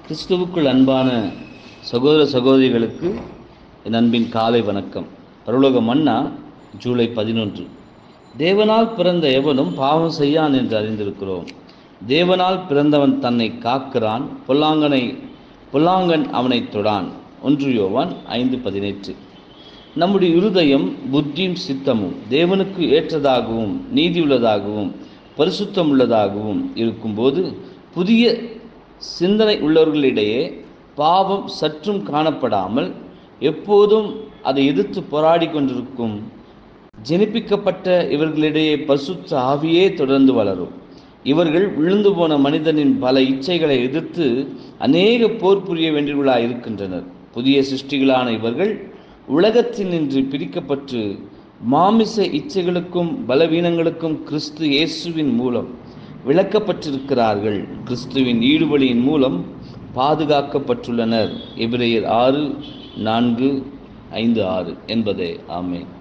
கிறிஸ்துவுக்குள் அன்பான சகோதர சகோதரிகளுக்கு என் அன்பின் காலை வணக்கம் பரலோக மன்னா ஜூலை பதினொன்று தேவனால் பிறந்த எவனும் பாவம் செய்யான் என்று அறிந்திருக்கிறோம் தேவனால் பிறந்தவன் தன்னை காக்கிறான் பொல்லாங்கனை பொல்லாங்கன் அவனை தொடான் ஒன்று யோவான் ஐந்து பதினெட்டு நம்முடைய இருதயம் புத்தியும் சித்தமும் தேவனுக்கு ஏற்றதாகவும் நீதியுள்ளதாகவும் பரிசுத்தம் உள்ளதாகவும் இருக்கும்போது புதிய சிந்தனை உள்ளவர்களிடையே பாவம் சற்றும் காணப்படாமல் எப்போதும் அதை எதிர்த்து போராடி கொண்டிருக்கும் ஜெனிப்பிக்கப்பட்ட இவர்களிடையே பரிசுத்த ஆவியே தொடர்ந்து வளரும் இவர்கள் விழுந்து போன மனிதனின் பல இச்சைகளை எதிர்த்து அநேக போர் புரிய வேண்டியவர்களாக இருக்கின்றனர் புதிய சிருஷ்டிகளான இவர்கள் உலகத்தில் நின்று பிரிக்கப்பட்டு மாமிச இச்சைகளுக்கும் பலவீனங்களுக்கும் கிறிஸ்து இயேசுவின் மூலம் விளக்கப்பட்டிருக்கிறார்கள் கிறிஸ்துவின் ஈடுபலியின் மூலம் பாதுகாக்கப்பட்டுள்ளனர் எபிரேயர் ஆறு நான்கு ஐந்து ஆறு என்பதே ஆமே